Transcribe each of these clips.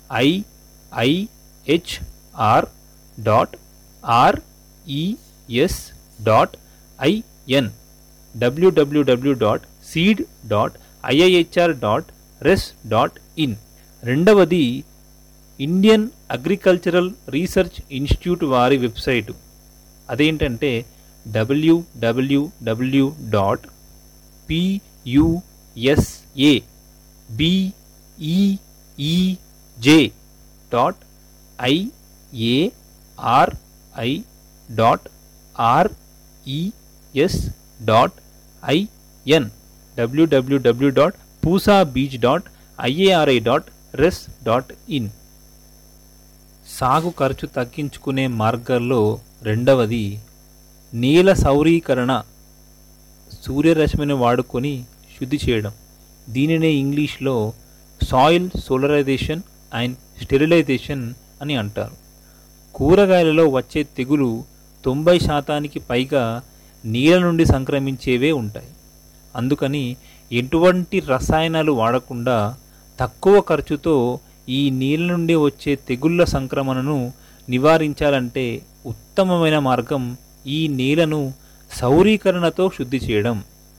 IIHR dot RES dot IN WWW dot seed dot IIHR dot res dot in రెండవది Indian agricultural research institute వారి website అదేంటంటే WWW dot PUSA BEEJ dot IARI dot RES dot IN WWW dot Pusa beej dot IARI dot res dot in సాగు ఖర్చు తగ్గించుకునే మార్గాల్లో రెండవది నేల సౌరీకరణ సూర్యరశ్మిని వాడుకొని శుద్ధి చేయడం దీనినే ఇంగ్లీష్లో సాయిల్ సోలరైజేషన్ అండ్ స్టెరిలైజేషన్ అని అంటారు కూరగాయలలో వచ్చే తెగులు తొంభై శాతానికి పైగా నీళ్ళ నుండి సంక్రమించేవే ఉంటాయి అందుకని ఎటువంటి రసాయనాలు వాడకుండా తక్కువ ఖర్చుతో ఈ నీళ్ళ నుండి వచ్చే తెగుళ్ళ సంక్రమణను నివారించాలంటే ఉత్తమమైన మార్గం ఈ నేలను సౌరీకరణతో శుద్ధి చేయడం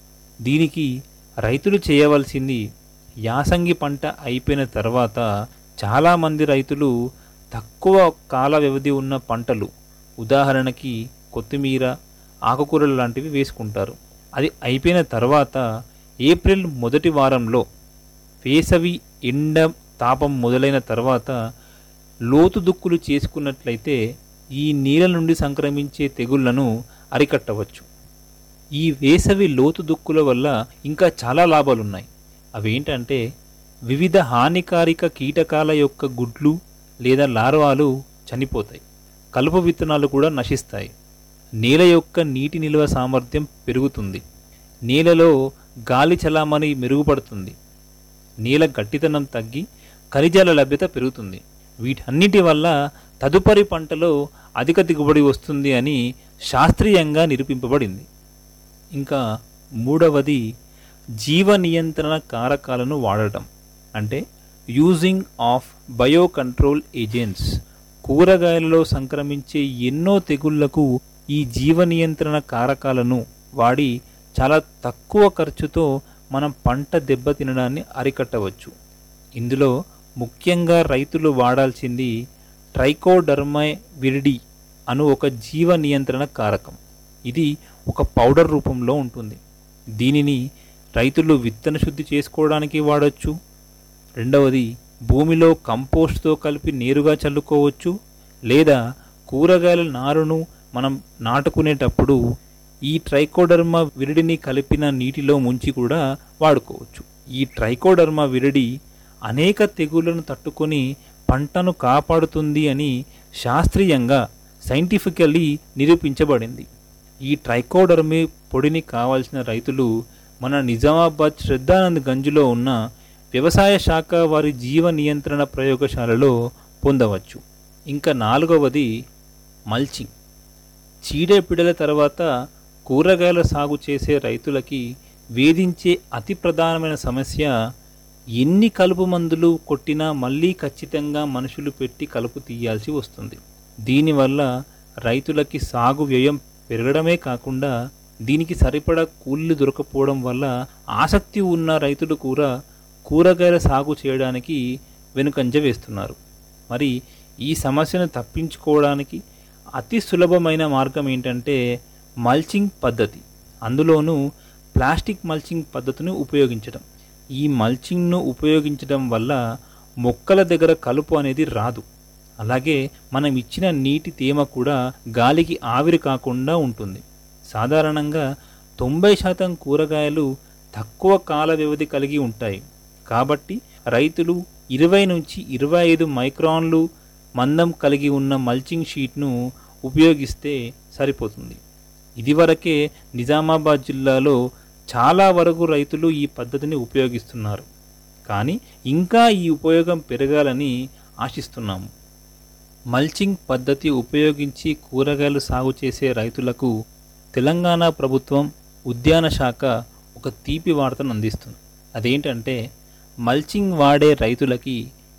దీనికి రైతులు చేయవలసింది యాసంగి పంట అయిపోయిన తర్వాత చాలామంది రైతులు తక్కువ కాల వ్యవధి ఉన్న పంటలు ఉదాహరణకి కొత్తిమీర ఆకుకూరలు లాంటివి వేసుకుంటారు అది అయిపోయిన తర్వాత ఏప్రిల్ మొదటి వారంలో వేసవి ఎండ తాపం మొదలైన తర్వాత లోతు దుక్కులు చేసుకున్నట్లయితే ఈ నీళ్ళ నుండి సంక్రమించే తెగుళ్లను అరికట్టవచ్చు ఈ వేసవి లోతు దుక్కుల వల్ల ఇంకా చాలా లాభాలున్నాయి అవేంటంటే వివిధ హానికారిక కీటకాల యొక్క గుడ్లు లేదా లార్వాలు చనిపోతాయి కలుపు విత్తనాలు కూడా నశిస్తాయి నేల యొక్క నీటి నిల్వ సామర్థ్యం పెరుగుతుంది నేలలో గాలి చలామణి మెరుగుపడుతుంది నేల గట్టితనం తగ్గి ఖనిజాల లభ్యత పెరుగుతుంది వీటన్నిటి వల్ల తదుపరి పంటలో అధిక దిగుబడి వస్తుంది అని శాస్త్రీయంగా నిరూపింపబడింది ఇంకా మూడవది జీవ నియంత్రణ కారకాలను వాడటం అంటే using of bio control agents కూరగాయలలో సంక్రమించే ఎన్నో తెగుళ్లకు ఈ జీవ నియంత్రణ కారకాలను వాడి చాలా తక్కువ ఖర్చుతో మనం పంట దెబ్బతినడాన్ని అరికట్టవచ్చు ఇందులో ముఖ్యంగా రైతులు వాడాల్సింది ట్రైకోడర్మై విరిడి అను ఒక జీవ నియంత్రణ కారకం ఇది ఒక పౌడర్ రూపంలో ఉంటుంది దీనిని రైతులు విత్తన శుద్ధి చేసుకోవడానికి వాడచ్చు రెండవది భూమిలో కంపోస్ట్తో కలిపి నేరుగా చల్లుకోవచ్చు లేదా కూరగాయల నారును మనం నాటుకునేటప్పుడు ఈ ట్రైకోడర్మా విరిడిని కలిపిన నీటిలో ముంచి కూడా వాడుకోవచ్చు ఈ ట్రైకోడర్మా విరిడి అనేక తెగుళ్లను తట్టుకొని పంటను కాపాడుతుంది అని శాస్త్రీయంగా సైంటిఫికల్లీ నిరూపించబడింది ఈ ట్రైకోడర్మీ పొడిని కావాల్సిన రైతులు మన నిజామాబాద్ శ్రద్ధానంద్ గంజ్లో ఉన్న వ్యవసాయ శాఖ వారి జీవ నియంత్రణ ప్రయోగశాలలో పొందవచ్చు ఇంకా నాలుగవది మల్చింగ్ చీడపీడల తర్వాత కూరగాయల సాగు చేసే రైతులకి వేధించే అతి ప్రధానమైన సమస్య ఎన్ని కలుపు మందులు కొట్టినా మళ్ళీ ఖచ్చితంగా మనుషులు పెట్టి కలుపు తీయాల్సి వస్తుంది దీనివల్ల రైతులకి సాగు వ్యయం పెరగడమే కాకుండా దీనికి సరిపడా కూలీలు దొరకపోవడం వల్ల ఆసక్తి ఉన్న రైతులు కూడా కూరగాయల సాగు చేయడానికి వెనుకంజ వేస్తున్నారు మరి ఈ సమస్యను తప్పించుకోవడానికి అతి సులభమైన మార్గం ఏంటంటే మల్చింగ్ పద్ధతి అందులోనూ ప్లాస్టిక్ మల్చింగ్ పద్ధతిని ఉపయోగించడం ఈ మల్చింగ్ను ఉపయోగించడం వల్ల మొక్కల దగ్గర కలుపు అనేది రాదు అలాగే మనం ఇచ్చిన నీటి తేమ కూడా గాలికి ఆవిరి కాకుండా ఉంటుంది సాధారణంగా తొంభై శాతం కూరగాయలు తక్కువ కాల వ్యవధి కలిగి ఉంటాయి కాబట్టి రైతులు ఇరవై నుంచి ఇరవై ఐదు మైక్రాన్లు మందం కలిగి ఉన్న మల్చింగ్ షీట్ను ఉపయోగిస్తే సరిపోతుంది ఇదివరకే నిజామాబాద్ జిల్లాలో చాలా వరకు రైతులు ఈ పద్ధతిని ఉపయోగిస్తున్నారు కానీ ఇంకా ఈ ఉపయోగం పెరగాలని ఆశిస్తున్నాము మల్చింగ్ పద్ధతి ఉపయోగించి కూరగాయలు సాగు చేసే రైతులకు తెలంగాణ ప్రభుత్వం ఉద్యాన శాఖ ఒక తీపి వార్తను అందిస్తుంది అదేంటంటే మల్చింగ్ వాడే రైతులకి